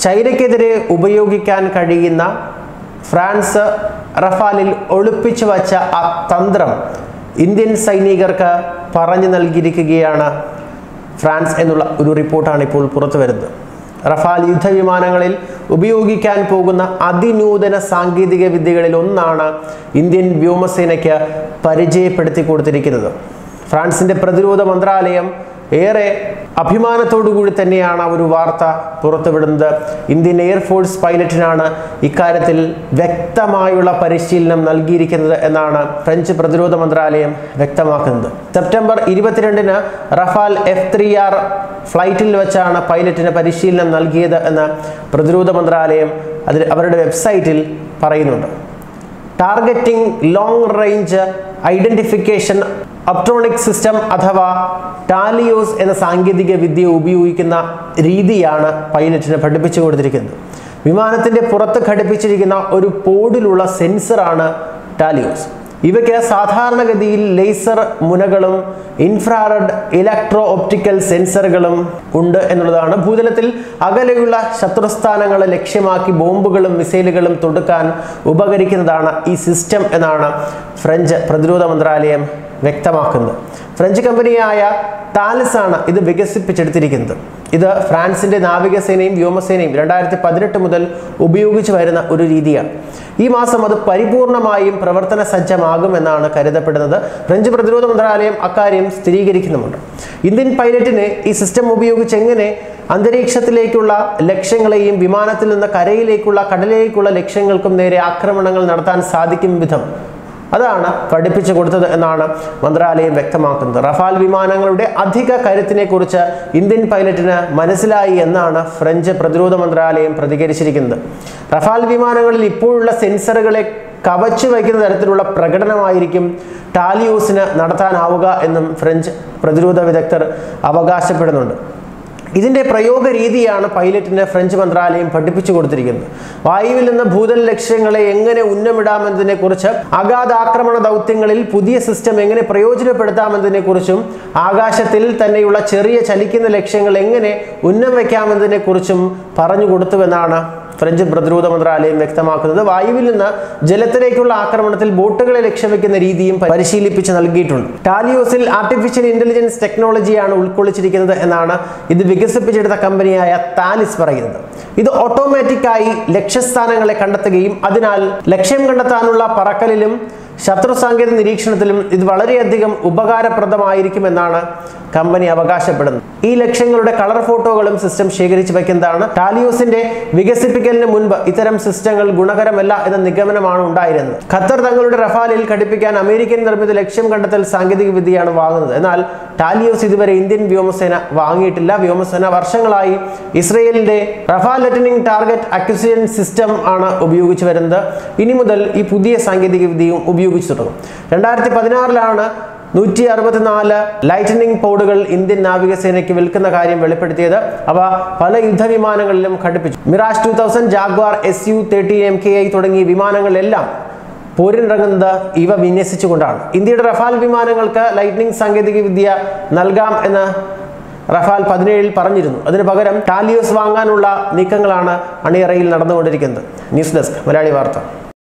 ചൈനയ്ക്കെതിരെ ഉപയോഗിക്കാൻ കഴിയുന്ന ഫ്രാൻസ് റഫാലിൽ ഒളിപ്പിച്ചു വച്ച ആ തന്ത്രം ഇന്ത്യൻ സൈനികർക്ക് പറഞ്ഞു നൽകിയിരിക്കുകയാണ് ഫ്രാൻസ് എന്നുള്ള ഒരു റിപ്പോർട്ടാണ് ഇപ്പോൾ പുറത്തു വരുന്നത് റഫാൽ യുദ്ധവിമാനങ്ങളിൽ ഉപയോഗിക്കാൻ പോകുന്ന അതിനൂതന സാങ്കേതിക വിദ്യകളിൽ ഒന്നാണ് ഇന്ത്യൻ വ്യോമസേനയ്ക്ക് പരിചയപ്പെടുത്തി കൊടുത്തിരിക്കുന്നത് ഫ്രാൻസിന്റെ പ്രതിരോധ മന്ത്രാലയം ഏറെ അഭിമാനത്തോടു കൂടി തന്നെയാണ് ആ ഒരു വാർത്ത പുറത്തുവിടുന്നത് ഇന്ത്യൻ എയർഫോഴ്സ് പൈലറ്റിനാണ് ഇക്കാര്യത്തിൽ വ്യക്തമായുള്ള പരിശീലനം നൽകിയിരിക്കുന്നത് എന്നാണ് ഫ്രഞ്ച് പ്രതിരോധ മന്ത്രാലയം വ്യക്തമാക്കുന്നത് സെപ്റ്റംബർ ഇരുപത്തിരണ്ടിന് റഫാൽ എഫ് ത്രീ ആർ ഫ്ലൈറ്റിൽ വെച്ചാണ് പൈലറ്റിന് പരിശീലനം നൽകിയത് എന്ന് പ്രതിരോധ മന്ത്രാലയം അതിൽ അവരുടെ വെബ്സൈറ്റിൽ പറയുന്നുണ്ട് targeting long range identification optronic system അഥവാ ടാലിയോസ് എന്ന സാങ്കേതിക വിദ്യ ഉപയോഗിക്കുന്ന രീതിയാണ് പൈലറ്റിന് പഠിപ്പിച്ചു കൊടുത്തിരിക്കുന്നത് വിമാനത്തിന്റെ പുറത്ത് ഘടിപ്പിച്ചിരിക്കുന്ന ഒരു പോഡിലുള്ള സെൻസറാണ് ടാലിയോസ് ഇവയ്ക്ക് സാധാരണഗതിയിൽ ലേസർ മുനകളും ഇൻഫ്രാറെഡ് ഇലക്ട്രോ ഒപ്റ്റിക്കൽ സെൻസറുകളും ഉണ്ട് എന്നുള്ളതാണ് ഭൂതലത്തിൽ അകലെയുള്ള ശത്രുസ്ഥാനങ്ങളെ ലക്ഷ്യമാക്കി ബോംബുകളും മിസൈലുകളും തൊടുക്കാൻ ഉപകരിക്കുന്നതാണ് ഈ സിസ്റ്റം എന്നാണ് ഫ്രഞ്ച് പ്രതിരോധ മന്ത്രാലയം വ്യക്തമാക്കുന്നത് ഫ്രഞ്ച് കമ്പനിയായ താലിസ് ആണ് ഇത് വികസിപ്പിച്ചെടുത്തിരിക്കുന്നത് ഇത് ഫ്രാൻസിന്റെ നാവികസേനയും വ്യോമസേനയും രണ്ടായിരത്തി പതിനെട്ട് മുതൽ ഉപയോഗിച്ചു വരുന്ന ഒരു രീതിയാണ് ഈ മാസം അത് പരിപൂർണമായും പ്രവർത്തന സജ്ജമാകുമെന്നാണ് കരുതപ്പെടുന്നത് ഫ്രഞ്ച് പ്രതിരോധ മന്ത്രാലയം അക്കാര്യം സ്ഥിരീകരിക്കുന്നുമുണ്ട് ഇന്ത്യൻ പൈലറ്റിന് ഈ സിസ്റ്റം ഉപയോഗിച്ച് എങ്ങനെ അന്തരീക്ഷത്തിലേക്കുള്ള ലക്ഷ്യങ്ങളെയും വിമാനത്തിൽ നിന്ന് കരയിലേക്കുള്ള കടലിലേക്കുള്ള ലക്ഷ്യങ്ങൾക്കും നേരെ ആക്രമണങ്ങൾ നടത്താൻ സാധിക്കും വിധം അതാണ് പഠിപ്പിച്ചു കൊടുത്തത് എന്നാണ് മന്ത്രാലയം വ്യക്തമാക്കുന്നത് റഫാൽ വിമാനങ്ങളുടെ അധിക കരുത്തിനെ കുറിച്ച് ഇന്ത്യൻ പൈലറ്റിന് മനസ്സിലായി എന്നാണ് ഫ്രഞ്ച് പ്രതിരോധ മന്ത്രാലയം പ്രതികരിച്ചിരിക്കുന്നത് റഫാൽ വിമാനങ്ങളിൽ ഇപ്പോഴുള്ള സെൻസറുകളെ കവച്ചു വയ്ക്കുന്ന തരത്തിലുള്ള പ്രകടനമായിരിക്കും ടാലിയോസിന് നടത്താനാവുക എന്നും ഫ്രഞ്ച് പ്രതിരോധ വിദഗ്ധർ അവകാശപ്പെടുന്നുണ്ട് ഇതിന്റെ പ്രയോഗ രീതിയാണ് പൈലറ്റിന് ഫ്രഞ്ച് മന്ത്രാലയം പഠിപ്പിച്ചു കൊടുത്തിരിക്കുന്നത് വായുവിൽ നിന്ന് ഭൂതല ലക്ഷ്യങ്ങളെ എങ്ങനെ ഉന്നമിടാമെന്നതിനെ കുറിച്ച് അഗാധ ആക്രമണ ദൗത്യങ്ങളിൽ പുതിയ സിസ്റ്റം എങ്ങനെ പ്രയോജനപ്പെടുത്താമെന്നതിനെ കുറിച്ചും ആകാശത്തിൽ തന്നെയുള്ള ചെറിയ ചലിക്കുന്ന ലക്ഷ്യങ്ങൾ എങ്ങനെ ഉന്നം വയ്ക്കാമെന്നതിനെ കുറിച്ചും പറഞ്ഞു കൊടുത്തുവെന്നാണ് ഫ്രഞ്ച് പ്രതിരോധ മന്ത്രാലയം വ്യക്തമാക്കുന്നത് വായുവിൽ നിന്ന് ജലത്തിലേക്കുള്ള ആക്രമണത്തിൽ ബോട്ടുകളെ ലക്ഷ്യം വെക്കുന്ന രീതിയും പരിശീലിപ്പിച്ച് നൽകിയിട്ടുണ്ട് ടാലിയോസിൽ ആർട്ടിഫിഷ്യൽ ഇന്റലിജൻസ് ടെക്നോളജിയാണ് ഉൾക്കൊള്ളിച്ചിരിക്കുന്നത് എന്നാണ് ഇത് വികസിപ്പിച്ചെടുത്ത കമ്പനിയായ താലിസ് പറയുന്നത് ഇത് ഓട്ടോമാറ്റിക്കായി ലക്ഷ്യസ്ഥാനങ്ങളെ കണ്ടെത്തുകയും അതിനാൽ ലക്ഷ്യം കണ്ടെത്താനുള്ള പറക്കലിലും ശത്രു സാങ്കേതിക നിരീക്ഷണത്തിലും ഇത് വളരെയധികം ഉപകാരപ്രദമായിരിക്കുമെന്നാണ് കമ്പനി അവകാശപ്പെടുന്നത് ഈ ലക്ഷ്യങ്ങളുടെ കളർ ഫോട്ടോകളും സിസ്റ്റം ശേഖരിച്ചു വയ്ക്കുന്നതാണ് ടാലിയോസിന്റെ വികസിപ്പിക്കലിന് മുൻപ് ഇത്തരം സിസ്റ്റങ്ങൾ ഗുണകരമല്ല എന്ന നിഗമനമാണ് ഉണ്ടായിരുന്നത് ഖത്തർ തങ്ങളുടെ റഫാലിൽ ഘടിപ്പിക്കാൻ അമേരിക്കൻ നിർമ്മിത ലക്ഷ്യം കണ്ടെത്തൽ സാങ്കേതിക വിദ്യയാണ് വാങ്ങുന്നത് എന്നാൽ ടാലിയോസ് ഇതുവരെ ഇന്ത്യൻ വ്യോമസേന വാങ്ങിയിട്ടില്ല വ്യോമസേന വർഷങ്ങളായി ഇസ്രയേലിന്റെ Rafale Litening target acquisition system ആണ് ഉപയോഗിച്ചു വരുന്നത് ഇനി മുതൽ ഈ പുതിയ സാങ്കേതിക വിദ്യയും ഉപയോഗിച്ചു തുടങ്ങും രണ്ടായിരത്തി പതിനാറിലാണ് നൂറ്റി അറുപത്തിനാല് ലൈറ്റനിങ് പോഡുകൾ ഇന്ത്യൻ നാവികസേനയ്ക്ക് വിൽക്കുന്ന കാര്യം വെളിപ്പെടുത്തിയത് അവ പല യുദ്ധവിമാനങ്ങളിലും ഘടിപ്പിച്ചു Mirage two thousand Jaguar S U thirty M K I തുടങ്ങിയ വിമാനങ്ങളിലെല്ലാം പോരിനിറങ്ങുന്നത് ഇവ വിന്യസിച്ചുകൊണ്ടാണ് ഇന്ത്യയുടെ റഫാൽ വിമാനങ്ങൾക്ക് ലൈറ്റ്നിങ് സാങ്കേതിക വിദ്യ നൽകാം എന്ന് റഫാൽ പതിനേഴിൽ പറഞ്ഞിരുന്നു അതിനു പകരം ടാലിയോസ് വാങ്ങാനുള്ള നീക്കങ്ങളാണ് അണിയറയിൽ നടന്നുകൊണ്ടിരിക്കുന്നത് ന്യൂസ് ഡെസ്ക് മലയാളി വാർത്ത